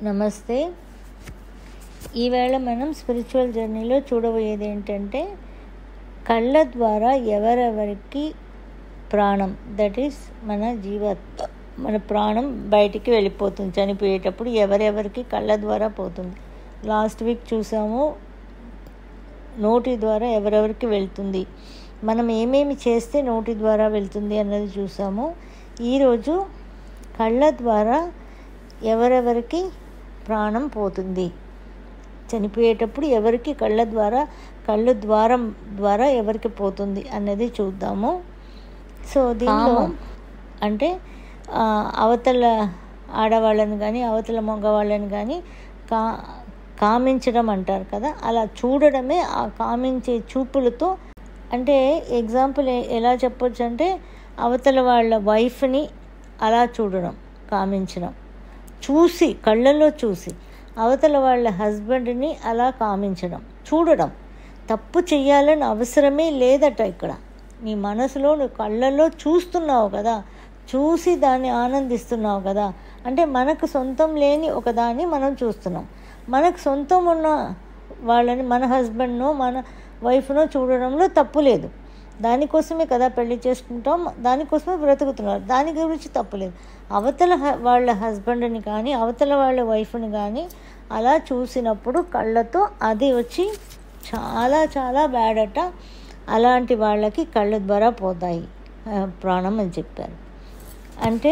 నమస్తే ఈవేళ మనం స్పిరిచువల్ జర్నీలో చూడబోయేది ఏంటంటే కళ్ళ ద్వారా ఎవరెవరికి ప్రాణం దట్ ఈస్ మన జీవ మన ప్రాణం బయటికి వెళ్ళిపోతుంది చనిపోయేటప్పుడు ఎవరెవరికి కళ్ళ ద్వారా పోతుంది లాస్ట్ వీక్ చూసాము నోటి ద్వారా ఎవరెవరికి వెళ్తుంది మనం ఏమేమి చేస్తే నోటి ద్వారా వెళ్తుంది అన్నది చూసాము ఈరోజు కళ్ళ ద్వారా ఎవరెవరికి ప్రాణం పోతుంది చనిపోయేటప్పుడు ఎవరికి కళ్ళ ద్వారా కళ్ళు ద్వారం ద్వారా ఎవరికి పోతుంది అన్నది చూద్దాము సో దీనిలో అంటే ఆ, అవతల ఆడవాళ్ళని కానీ అవతల మగవాళ్ళని కానీ కా కామించడం అంటారు కదా అలా చూడడమే ఆ కామించే చూపులతో అంటే ఎగ్జాంపుల్ ఏ- ఎలా చెప్పొచ్చు అంటే అవతల వాళ్ళ వైఫ్ని అలా చూడడం కామించడం చూసి కళ్ళల్లో చూసి అవతల వాళ్ళ హస్బెండ్ని అలా కామించడం చూడడం తప్పు చెయ్యాలని అవసరమే లేదట ఇక్కడ నీ మనసులో నువ్వు కళ్ళల్లో చూస్తున్నావు కదా చూసి దాన్ని ఆనందిస్తున్నావు కదా అంటే మనకు సొంతం లేని ఒక దాన్ని మనం చూస్తున్నాం మనకు సొంతం ఉన్న వాళ్ళని మన హస్బెండ్నో మన వైఫ్నో చూడడంలో తప్పు లేదు దానికోసమే కదా పెళ్లి చేసుకుంటాం దానికోసమే బ్రతుకుతున్నారు దాని గురించి తప్పులేదు అవతల హ- వాళ్ళ హస్బెండ్ని కానీ అవతల వాళ్ళ వైఫ్ని కానీ అలా చూసినప్పుడు కళ్ళతో అది వచ్చి చాలా చాలా బ్యాడ్ అట అలాంటి వాళ్ళకి కళ్ళ ద్వారా పోతాయి ఆ, ప్రాణం అని చెప్పారు అంటే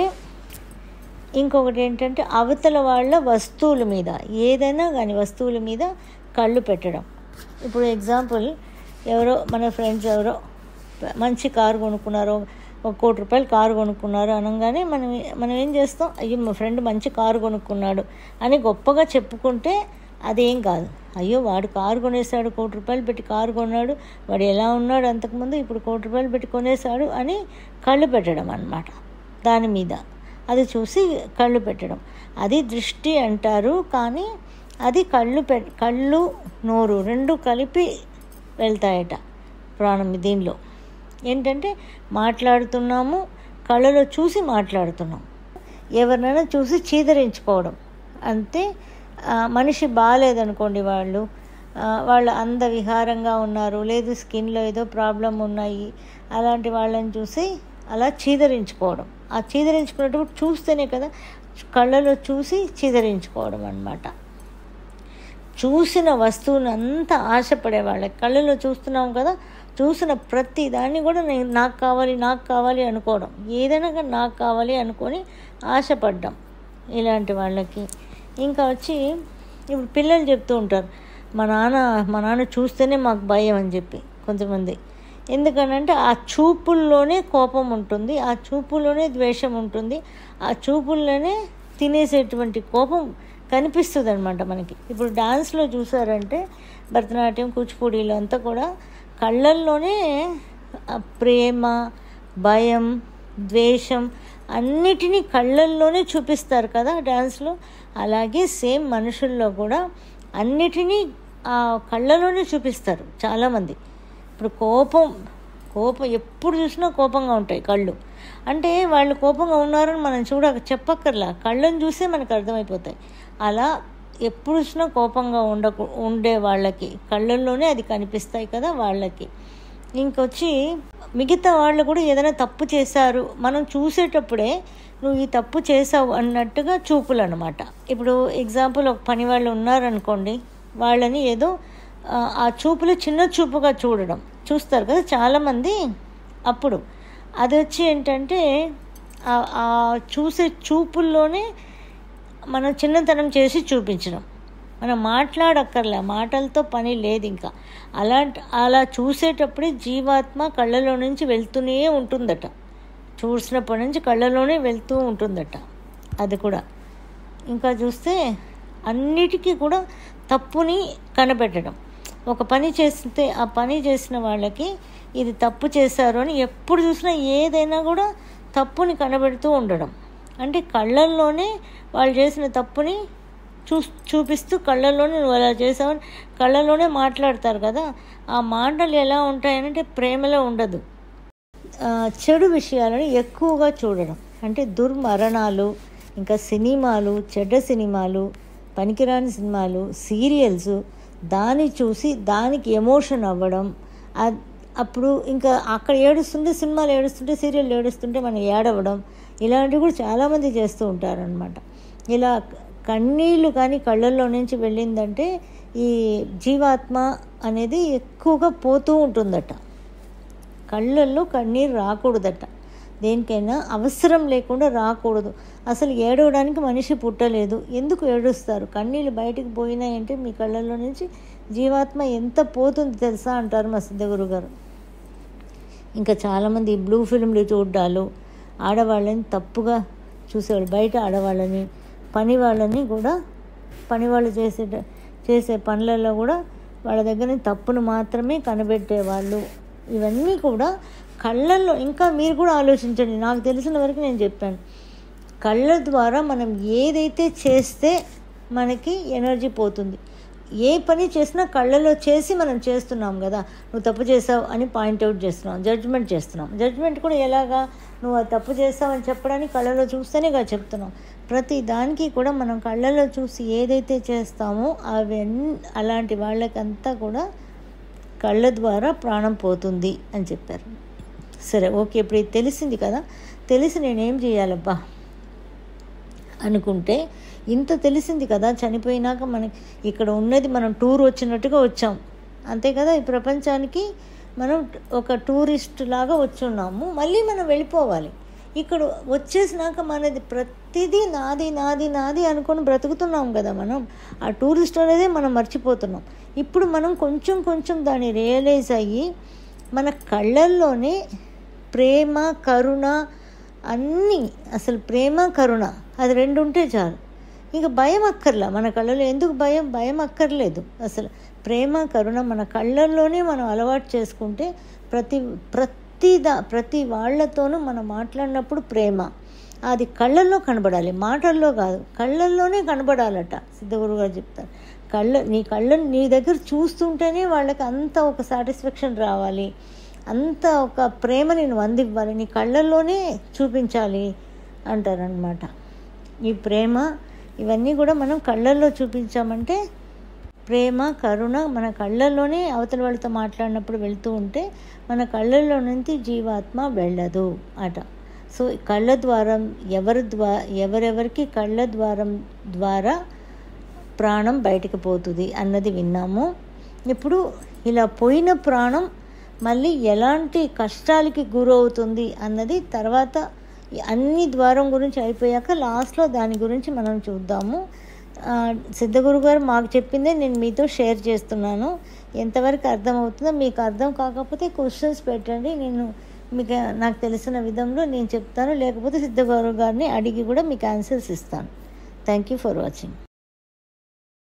ఇంకొకటి ఏంటంటే అవతల వాళ్ళ వస్తువుల మీద ఏదైనా కానీ వస్తువుల మీద కళ్ళు పెట్టడం ఇప్పుడు ఎగ్జాంపుల్ ఎవరో మన ఫ్రెండ్స్ ఎవరో మంచి కారు కొనుక్కున్నారు ఒక కోటి రూపాయలు కారు కొనుక్కున్నారు అనగానే మనం మనం ఏం చేస్తాం అయ్యో మా ఫ్రెండ్ మంచి కారు కొనుక్కున్నాడు అని గొప్పగా చెప్పుకుంటే అదేం కాదు అయ్యో వాడు కారు కొనేసాడు కోటి రూపాయలు పెట్టి కారు కొన్నాడు వాడు ఎలా ఉన్నాడు అంతకుముందు ఇప్పుడు కోటి రూపాయలు పెట్టి కొనేసాడు అని కళ్ళు పెట్టడం అన్నమాట దాని మీద అది చూసి కళ్ళు పెట్టడం అది దృష్టి అంటారు కానీ అది కళ్ళు పె కళ్ళు నోరు రెండు కలిపి వెళ్తాయట ప్రాణం దీనిలో ఏంటంటే మాట్లాడుతున్నాము కళ్ళలో చూసి మాట్లాడుతున్నాం ఎవరినైనా చూసి చీదరించుకోవడం అంతే ఆ, మనిషి బాగాలేదనుకోండి వాళ్ళు ఆ, వాళ్ళు అంద విహారంగా ఉన్నారు లేదు స్కిన్లో ఏదో ప్రాబ్లం ఉన్నాయి అలాంటి వాళ్ళని చూసి అలా చీదరించుకోవడం ఆ చీదరించుకునేటప్పుడు చూస్తేనే కదా కళ్ళలో చూసి చీదరించుకోవడం అన్నమాట చూసిన వస్తువుని అంతా ఆశపడే వాళ్ళకి కళ్ళలో చూస్తున్నాం కదా చూసిన ప్రతి దాన్ని కూడా నేను నాకు కావాలి నాకు కావాలి అనుకోవడం ఏదైనా కానీ నాకు కావాలి అనుకొని ఆశపడ్డం ఇలాంటి వాళ్ళకి ఇంకా వచ్చి ఇప్పుడు పిల్లలు చెప్తూ ఉంటారు మా నాన్న మా నాన్న చూస్తేనే మాకు భయం అని చెప్పి కొంతమంది ఎందుకనంటే ఆ చూపుల్లోనే కోపం ఉంటుంది ఆ చూపుల్లోనే ద్వేషం ఉంటుంది ఆ చూపుల్లోనే తినేసేటువంటి కోపం కనిపిస్తుంది అనమాట మనకి ఇప్పుడు డాన్స్లో చూసారంటే భరతనాట్యం కూచిపూడిలో అంతా కూడా కళ్ళల్లోనే ఆ ప్రేమ భయం ద్వేషం అన్నిటినీ కళ్ళల్లోనే చూపిస్తారు కదా డ్యాన్స్లో అలాగే సేమ్ మనుషుల్లో కూడా అన్నిటినీ ఆ కళ్ళలోనే చూపిస్తారు చాలామంది ఇప్పుడు కోపం కోపం ఎప్పుడు చూసినా కోపంగా ఉంటాయి కళ్ళు అంటే వాళ్ళు కోపంగా ఉన్నారని మనం చూడ చెప్పక్కర్లా కళ్ళని చూసే మనకు అర్థమైపోతాయి అలా ఎప్పుడు చూసినా కోపంగా ఉండకు ఉండే వాళ్ళకి కళ్ళల్లోనే అది కనిపిస్తాయి కదా వాళ్ళకి ఇంకొచ్చి మిగతా వాళ్ళు కూడా ఏదైనా తప్పు చేశారు మనం చూసేటప్పుడే నువ్వు ఈ తప్పు చేసావు అన్నట్టుగా చూపులు అనమాట ఇప్పుడు ఎగ్జాంపుల్ ఒక పని వాళ్ళు ఉన్నారనుకోండి వాళ్ళని ఏదో ఆ, ఆ చూపులు చిన్న చూపుగా చూడడం చూస్తారు కదా చాలామంది అప్పుడు అది వచ్చి ఏంటంటే ఆ- ఆ చూసే చూపుల్లోనే మనం చిన్నతనం చేసి చూపించడం మనం మాట్లాడక్కర్లే మాటలతో పని లేదు ఇంకా అలాంటి అలా చూసేటప్పుడే జీవాత్మ కళ్ళలో నుంచి వెళ్తూనే ఉంటుందట చూసినప్పటి నుంచి కళ్ళలోనే వెళ్తూ ఉంటుందట అది కూడా ఇంకా చూస్తే అన్నిటికీ కూడా తప్పుని కనబెట్టడం ఒక పని చేస్తే ఆ పని చేసిన వాళ్ళకి ఇది తప్పు చేశారు అని ఎప్పుడు చూసినా ఏదైనా కూడా తప్పుని కనబెడుతూ ఉండడం అంటే కళ్ళల్లోనే వాళ్ళు చేసిన తప్పుని చూ చూపిస్తూ కళ్ళల్లోనే నువ్వు అలా చేసావని కళ్ళలోనే మాట్లాడతారు కదా ఆ మాటలు ఎలా ఉంటాయనంటే ప్రేమలో ఉండదు ఆ, చెడు విషయాలను ఎక్కువగా చూడడం అంటే దుర్మరణాలు ఇంకా సినిమాలు చెడ్డ సినిమాలు పనికిరాని సినిమాలు సీరియల్స్ దాన్ని చూసి దానికి ఎమోషన్ అవ్వడం అ- అప్పుడు ఇంకా అక్కడ ఏడుస్తుంటే సినిమాలు ఏడుస్తుంటే సీరియల్ ఏడుస్తుంటే మనం ఏడవడం ఇలాంటివి కూడా చాలామంది చేస్తూ ఉంటారనమాట ఇలా కన్నీళ్ళు కానీ కళ్ళల్లో నుంచి వెళ్ళిందంటే ఈ జీవాత్మ అనేది ఎక్కువగా పోతూ ఉంటుందట కళ్ళల్లో కన్నీరు రాకూడదట దేనికైనా అవసరం లేకుండా రాకూడదు అసలు ఏడవడానికి మనిషి పుట్టలేదు ఎందుకు ఏడుస్తారు కన్నీళ్ళు బయటికి పోయినాయంటే మీ కళ్ళల్లో నుంచి జీవాత్మ ఎంత పోతుంది తెలుసా అంటారు మా సిద్ధగురు గారు ఇంకా చాలామంది ఈ బ్లూ ఫిల్మ్లు చూడ్డాలు ఆడవాళ్ళని తప్పుగా చూసేవాళ్ళు బయట ఆడవాళ్ళని పని వాళ్ళని కూడా పని వాళ్ళు చేసే చేసే పనులలో కూడా వాళ్ళ దగ్గర తప్పును మాత్రమే కనిపెట్టేవాళ్ళు ఇవన్నీ కూడా కళ్ళల్లో ఇంకా మీరు కూడా ఆలోచించండి నాకు తెలిసిన వరకు నేను చెప్పాను కళ్ళ ద్వారా మనం ఏదైతే చేస్తే మనకి ఎనర్జీ పోతుంది ఏ పని చేసినా కళ్ళలో చేసి మనం చేస్తున్నాం కదా నువ్వు తప్పు చేసావు అని పాయింట్అవుట్ చేస్తున్నాం జడ్జ్మెంట్ చేస్తున్నాం జడ్జ్మెంట్ కూడా ఎలాగా నువ్వు అది తప్పు చేసావు అని చెప్పడానికి కళ్ళలో చూస్తేనే కదా చెప్తున్నాం ప్రతి దానికి కూడా మనం కళ్ళలో చూసి ఏదైతే చేస్తామో అవన్నీ అలాంటి వాళ్ళకంతా కూడా కళ్ళ ద్వారా ప్రాణం పోతుంది అని చెప్పారు సరే ఓకే ఇప్పుడు ఇది తెలిసింది కదా తెలిసి నేనేం చేయాలబ్బా అనుకుంటే ఇంత తెలిసింది కదా చనిపోయినాక మనకి ఇక్కడ ఉన్నది మనం టూర్ వచ్చినట్టుగా వచ్చాం అంతే కదా ఈ ప్రపంచానికి మనం ఒక టూరిస్ట్ లాగా వచ్చున్నాము మళ్ళీ మనం వెళ్ళిపోవాలి ఇక్కడ వచ్చేసినాక మనది ప్రతిదీ నాది నాది నాది అనుకొని బ్రతుకుతున్నాం కదా మనం ఆ టూరిస్ట్ అనేదే మనం మర్చిపోతున్నాం ఇప్పుడు మనం కొంచెం కొంచెం దాన్ని రియలైజ్ అయ్యి మన కళ్ళల్లోనే ప్రేమ కరుణ అన్నీ అసలు ప్రేమ కరుణ అది రెండు ఉంటే చాలు ఇంకా భయం అక్కర్లా మన కళ్ళలో ఎందుకు భయం భయం అక్కర్లేదు అసలు ప్రేమ కరుణ మన కళ్ళల్లోనే మనం అలవాటు చేసుకుంటే ప్రతి ప్రతి దా ప్రతి వాళ్ళతోనూ మనం మాట్లాడినప్పుడు ప్రేమ అది కళ్ళల్లో కనబడాలి మాటల్లో కాదు కళ్ళల్లోనే కనబడాలట సిద్ధగురు గారు చెప్తారు కళ్ళ నీ కళ్ళ నీ దగ్గర చూస్తుంటేనే వాళ్ళకి అంత ఒక సాటిస్ఫాక్షన్ రావాలి అంత ఒక ప్రేమని నువ్వు అందివ్వాలి నీ కళ్ళల్లోనే చూపించాలి అంటారనమాట ఈ ప్రేమ ఇవన్నీ కూడా మనం కళ్ళల్లో చూపించామంటే ప్రేమ కరుణ మన కళ్ళల్లోనే అవతల వాళ్ళతో మాట్లాడినప్పుడు వెళ్తూ ఉంటే మన కళ్ళల్లో నుంచి జీవాత్మ వెళ్ళదు అట సో కళ్ళ ద్వారం ఎవరి ద్వా ఎవరెవరికి కళ్ళ ద్వారం ద్వారా ప్రాణం బయటకు పోతుంది అన్నది విన్నాము ఇప్పుడు ఇలా పోయిన ప్రాణం మళ్ళీ ఎలాంటి కష్టాలకి గురవుతుంది అన్నది తర్వాత ఈ అన్ని ద్వారం గురించి అయిపోయాక లాస్ట్లో దాని గురించి మనం చూద్దాము ఆ, సిద్ధగురు గారు మాకు చెప్పిందే నేను మీతో షేర్ చేస్తున్నాను ఎంతవరకు అర్థమవుతుందో మీకు అర్థం కాకపోతే క్వశ్చన్స్ పెట్టండి నేను మీకు నాకు తెలిసిన విధంలో నేను చెప్తాను లేకపోతే సిద్ధగురు గారిని అడిగి కూడా మీకు ఆన్సర్స్ ఇస్తాను థ్యాంక్ యూ ఫర్ వాచింగ్